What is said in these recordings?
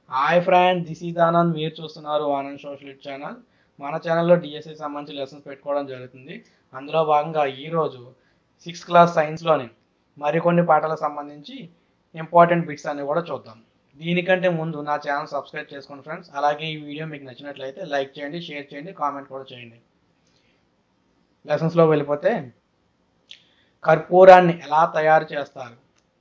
hi friend this is Anand మీరు చూస్తున్నారు Anand social channel మన ఛానల్లో డిఎస్సి సంబంధించి లెసన్స్ పెట్టుకోవడం జరుగుతుంది అందులో భాగంగా ఈరోజు సిక్స్త్ క్లాస్ సైన్స్లోని మరికొన్ని పాఠాలకు సంబంధించి ఇంపార్టెంట్ బిట్స్ అన్ని కూడా చూద్దాం దీనికంటే ముందు నా ఛానల్ సబ్స్క్రైబ్ చేసుకోండి ఫ్రెండ్స్ అలాగే ఈ వీడియో మీకు నచ్చినట్లయితే లైక్ చేయండి షేర్ చేయండి కామెంట్ కూడా చేయండి లెసన్స్లో వెళ్ళిపోతే కర్పూరాన్ని ఎలా తయారు చేస్తారు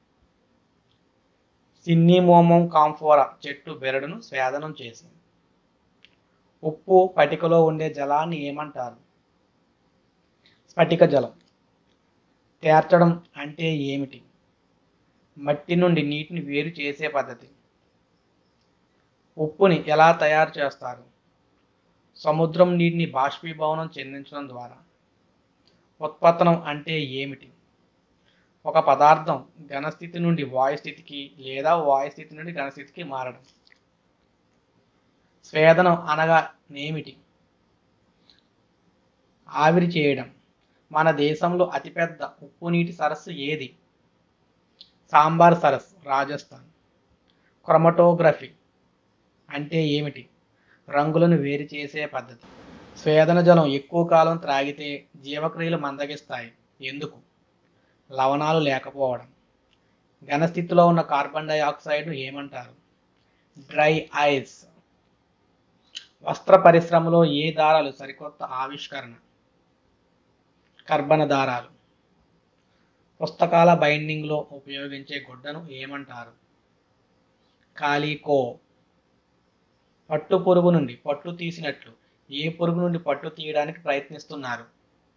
సిన్నిమోమం కాంఫోరా చెట్టు బెరడును స్వేదనం చేసి ఉప్పు పటికలో ఉండే జలాన్ని ఏమంటారు స్ఫటిక జలం తేర్చడం అంటే ఏమిటి మట్టి నుండి నీటిని వేరు చేసే పద్ధతి ఉప్పుని ఎలా తయారు చేస్తారు సముద్రం నీటిని బాష్పీభవనం చెందించడం ద్వారా ఉత్పత్తనం అంటే ఏమిటి ఒక పదార్థం ఘనస్థితి నుండి వాయుస్థితికి లేదా వాయుస్థితి నుండి ఘనస్థితికి మారడం స్వేదనం అనగా నేమిటి ఆవిరి చేయడం మన దేశంలో అతిపెద్ద ఉప్పు నీటి సరస్సు ఏది సాంబార్ సరస్సు రాజస్థాన్ క్రొమటోగ్రఫీ అంటే ఏమిటి రంగులను వేరు చేసే పద్ధతి స్వేదన జలం ఎక్కువ కాలం త్రాగితే జీవక్రియలు మందగిస్తాయి ఎందుకు లవణాలు లేకపోవడం ఘనస్థితిలో ఉన్న కార్బన్ డైఆక్సైడ్ను ఏమంటారు డ్రై ఐస్ వస్త్ర పరిశ్రమలో ఏ దారాలు సరికొత్త ఆవిష్కరణ కర్బన దారాలు పుస్తకాల బైండింగ్లో ఉపయోగించే గుడ్డను ఏమంటారు కాలీకో పట్టు పురుగు నుండి పట్టు తీసినట్లు ఏ పురుగు నుండి పట్టు తీయడానికి ప్రయత్నిస్తున్నారు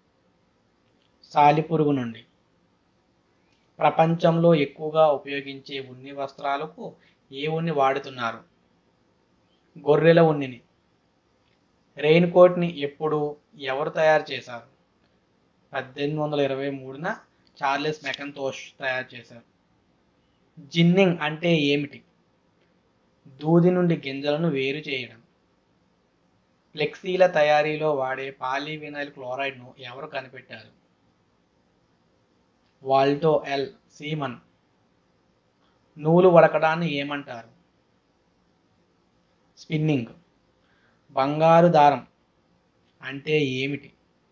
సాలి పురుగు నుండి ప్రపంచంలో ఎక్కువగా ఉపయోగించే ఉన్ని వస్త్రాలకు ఏ ఉన్ని వాడుతున్నారు గొర్రెల ఉన్నిని రెయిన్ కోట్ని ఎప్పుడు ఎవరు తయారు చేశారు పద్దెనిమిది వందల ఇరవై మూడున చార్లెస్ మెకంతోష్ తయారు చేశారు జిన్నింగ్ అంటే ఏమిటి దూది నుండి గింజలను వేరు చేయడం ఫ్లెక్సీల తయారీలో వాడే పాలీవినైల్ క్లోరైడ్ను ఎవరు కనిపెట్టారు వాల్టో ఎల్ సీమన్ నూలు వడకడాన్ని ఏమంటారు స్పిన్నింగ్ బంగారు దారం అంటే ఏమిటి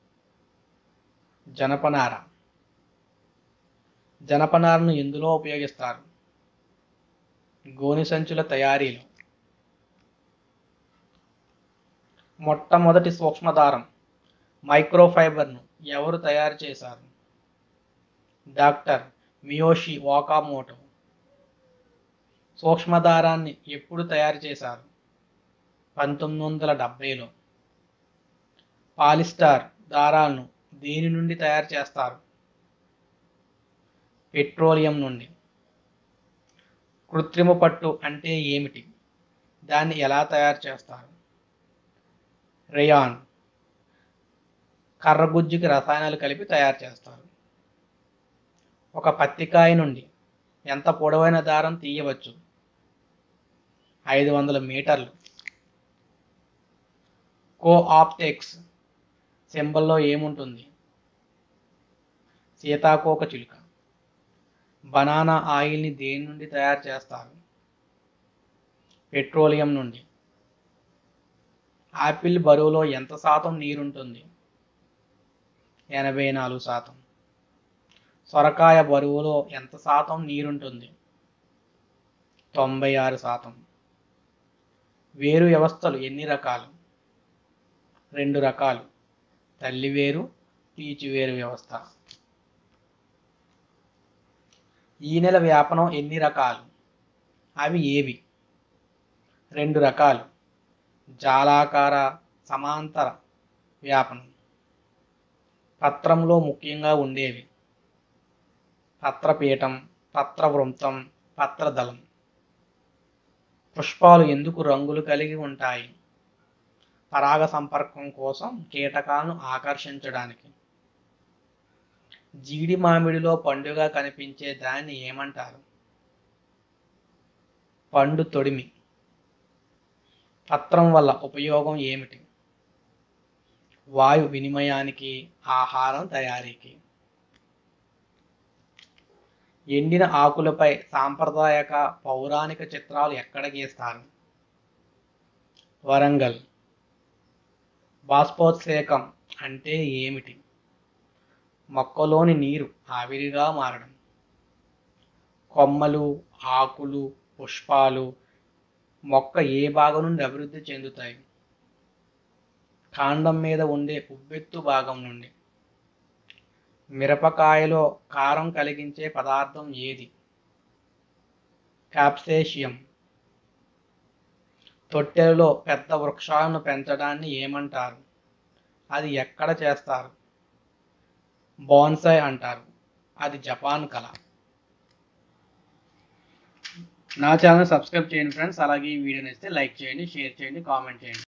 జనపనార జనపనారను ఎందులో ఉపయోగిస్తారు గోని సంచుల తయారీలో మొట్టమొదటి సూక్ష్మదారం మైక్రోఫైబర్ను ఎవరు తయారు చేశారు డాక్టర్ మియోషి వాకామోటో సూక్ష్మదారాన్ని ఎప్పుడు తయారు చేశారు పంతొమ్మిది వందల డెబ్బైలో పాలిస్టార్ దారాలను దేని నుండి తయారు చేస్తారు పెట్రోలియం నుండి కృత్రిమ పట్టు అంటే ఏమిటి దాన్ని ఎలా తయారు చేస్తారు రేయాన్ కర్రగుజ్జుకి రసాయనాలు కలిపి తయారు చేస్తారు ఒక పత్తికాయ నుండి ఎంత పొడవైన దారం తీయవచ్చు ఐదు వందల మీటర్లు కో ఆప్టెక్స్ సింబల్లో ఏముంటుంది సీతాకోక చిలుక బనానా ఆయిల్ని దేని నుండి తయారు చేస్తారు పెట్రోలియం నుండి ఆపిల్ బరువులో ఎంత శాతం నీరుంటుంది ఎనభై నాలుగు శాతం సొరకాయ బరువులో ఎంత శాతం నీరుంటుంది తొంభై ఆరు శాతం వేరు వ్యవస్థలు ఎన్ని రకాలు రెండు రకాలు తల్లి వేరు పీచు వేరు వ్యవస్థ ఈ నెల వ్యాపనం ఎన్ని రకాలు అవి ఏవి రెండు రకాలు జాలాకార సమాంతర వ్యాపనం పత్రంలో ముఖ్యంగా ఉండేవి పత్రపీఠం పత్రవృంతం పత్రదళం పుష్పాలు ఎందుకు రంగులు కలిగి ఉంటాయి పరాగ సంపర్కం కోసం కీటకాలను ఆకర్షించడానికి జీడి మామిడిలో పండుగ కనిపించే దాన్ని ఏమంటారు పండు తొడిమి పత్రం వల్ల ఉపయోగం ఏమిటి వాయు వినిమయానికి ఆహారం తయారీకి ఎండిన ఆకులపై సాంప్రదాయక పౌరాణిక చిత్రాలు ఎక్కడ గీస్తారు వరంగల్ బాష్పోత్సేకం అంటే ఏమిటి మొక్కలోని నీరు ఆవిరిగా మారడం కొమ్మలు ఆకులు పుష్పాలు మొక్క ఏ భాగం నుండి అభివృద్ధి చెందుతాయి కాండం మీద ఉండే ఉబ్బెత్తు భాగం నుండి మిరపకాయలో కారం కలిగించే పదార్థం ఏది కాప్సేషియం తొట్టెలలో పెద్ద వృక్షాలను పెంచడాన్ని ఏమంటారు అది ఎక్కడ చేస్తారు బోన్సాయ్ అంటారు అది జపాన్ కళ నా ఛానల్ సబ్స్క్రైబ్ చేయండి ఫ్రెండ్స్ అలాగే ఈ వీడియో నచ్చితే లైక్ చేయండి షేర్ చేయండి కామెంట్ చేయండి